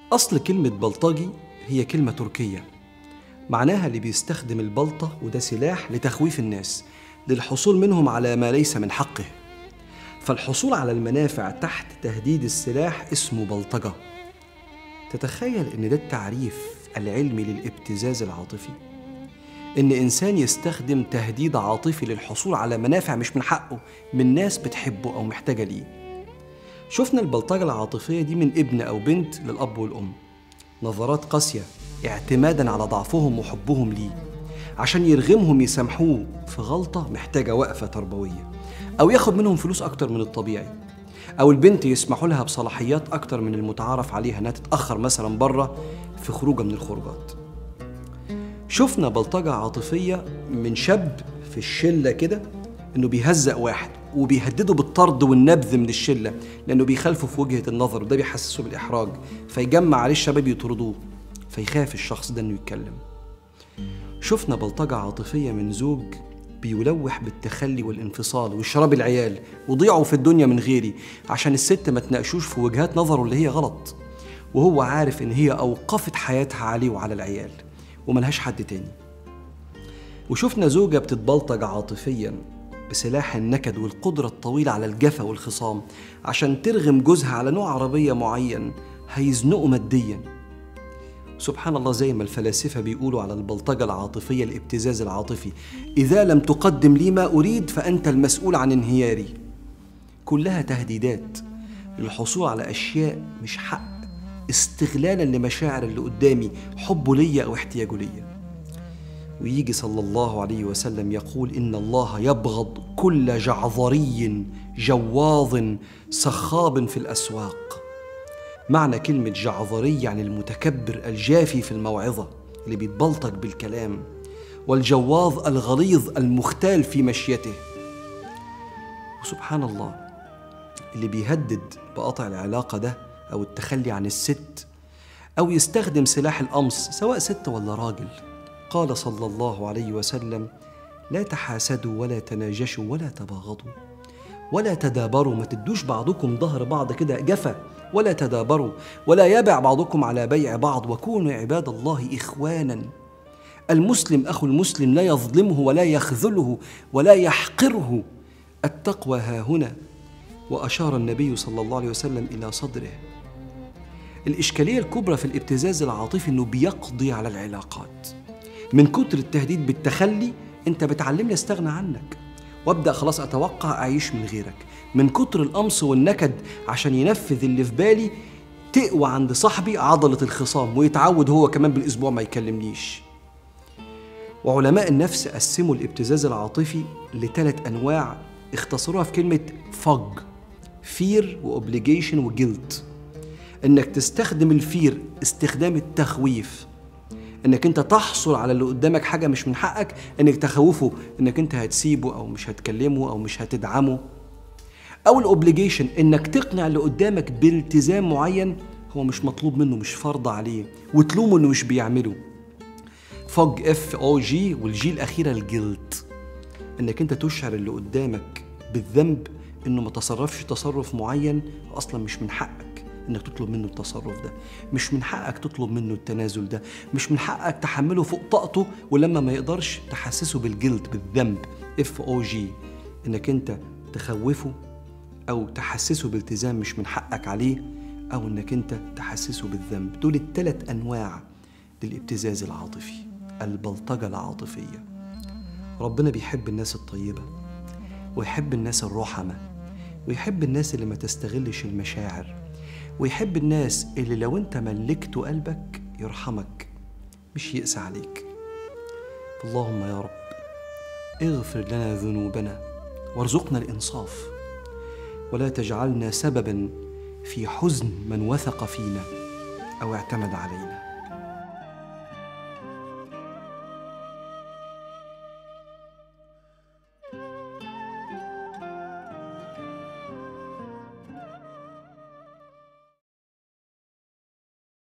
أصل كلمة بلطجي هي كلمة تركية معناها اللي بيستخدم البلطة وده سلاح لتخويف الناس للحصول منهم على ما ليس من حقه فالحصول على المنافع تحت تهديد السلاح اسمه بلطجة تتخيل ان ده التعريف العلمي للابتزاز العاطفي ان انسان يستخدم تهديد عاطفي للحصول على منافع مش من حقه من ناس بتحبه او محتاجه ليه شفنا البلطجه العاطفيه دي من ابن او بنت للاب والام نظرات قاسيه اعتمادا على ضعفهم وحبهم ليه عشان يرغمهم يسامحوه في غلطه محتاجه وقفه تربويه او ياخد منهم فلوس اكتر من الطبيعي او البنت يسمحوا لها بصلاحيات اكتر من المتعارف عليها انها تتاخر مثلا بره في خروجه من الخروجات شفنا بلطجة عاطفية من شاب في الشلة كده إنه بيهزق واحد وبيهدده بالطرد والنبذ من الشلة لأنه بيخالفه في وجهة النظر وده بيحسسه بالإحراج فيجمع عليه الشباب يطردوه فيخاف الشخص ده إنه يتكلم شفنا بلطجة عاطفية من زوج بيلوح بالتخلي والانفصال وشراب العيال وضيعوا في الدنيا من غيري عشان الست ما تناقشوش في وجهات نظره اللي هي غلط وهو عارف إن هي أوقفت حياتها عليه وعلى العيال وملهاش حد تاني وشفنا زوجة بتتبلطج عاطفيا بسلاح النكد والقدرة الطويلة على الجفا والخصام عشان ترغم جوزها على نوع عربية معين هيزنقه ماديا سبحان الله زي ما الفلاسفة بيقولوا على البلطجة العاطفية الابتزاز العاطفي إذا لم تقدم لي ما أريد فأنت المسؤول عن انهياري كلها تهديدات للحصول على أشياء مش حق استغلالا لمشاعر اللي قدامي حبه ليا أو احتياجه ليا ويجي صلى الله عليه وسلم يقول إن الله يبغض كل جعظري جواظ سخاب في الأسواق معنى كلمة جعظري يعني المتكبر الجافي في الموعظة اللي بيتبلطج بالكلام والجواظ الغليظ المختال في مشيته وسبحان الله اللي بيهدد بقطع العلاقة ده أو التخلي عن الست أو يستخدم سلاح القمص سواء ست ولا راجل قال صلى الله عليه وسلم لا تحاسدوا ولا تناجشوا ولا تباغضوا ولا تدابروا ما تدوش بعضكم ظهر بعض كده جفا ولا تدابروا ولا يبع بعضكم على بيع بعض وكونوا عباد الله إخوانا المسلم أخو المسلم لا يظلمه ولا يخذله ولا يحقره التقوى ها هنا وأشار النبي صلى الله عليه وسلم إلى صدره الإشكالية الكبرى في الابتزاز العاطفي إنه بيقضي على العلاقات من كتر التهديد بالتخلي أنت بتعلمني أستغنى عنك وابدا خلاص اتوقع اعيش من غيرك من كتر القمص والنكد عشان ينفذ اللي في بالي تقوى عند صاحبي عضله الخصام ويتعود هو كمان بالاسبوع ما يكلمنيش وعلماء النفس قسموا الابتزاز العاطفي لثلاث انواع اختصروها في كلمه فج فير واوبليجيشن وجلت انك تستخدم الفير استخدام التخويف انك انت تحصل على اللي قدامك حاجه مش من حقك انك تخوفه انك انت هتسيبه او مش هتكلمه او مش هتدعمه او الاوبليجيشن انك تقنع اللي قدامك بالتزام معين هو مش مطلوب منه مش فرض عليه وتلومه انه مش بيعمله فوج اف او جي والجي الاخيره الجلد انك انت تشعر اللي قدامك بالذنب انه ما تصرفش تصرف معين اصلا مش من حقك انك تطلب منه التصرف ده مش من حقك تطلب منه التنازل ده مش من حقك تحمله فوق طاقته ولما ما يقدرش تحسسه بالجلد بالذنب اف او جي انك انت تخوفه او تحسسه بالتزام مش من حقك عليه او انك انت تحسسه بالذنب دول الثلاث انواع للابتزاز العاطفي البلطجه العاطفيه ربنا بيحب الناس الطيبه ويحب الناس الرحمه ويحب الناس اللي ما تستغلش المشاعر ويحب الناس اللي لو انت ملكته قلبك يرحمك مش يقسى عليك اللهم يا رب اغفر لنا ذنوبنا وارزقنا الانصاف ولا تجعلنا سببا في حزن من وثق فينا او اعتمد علينا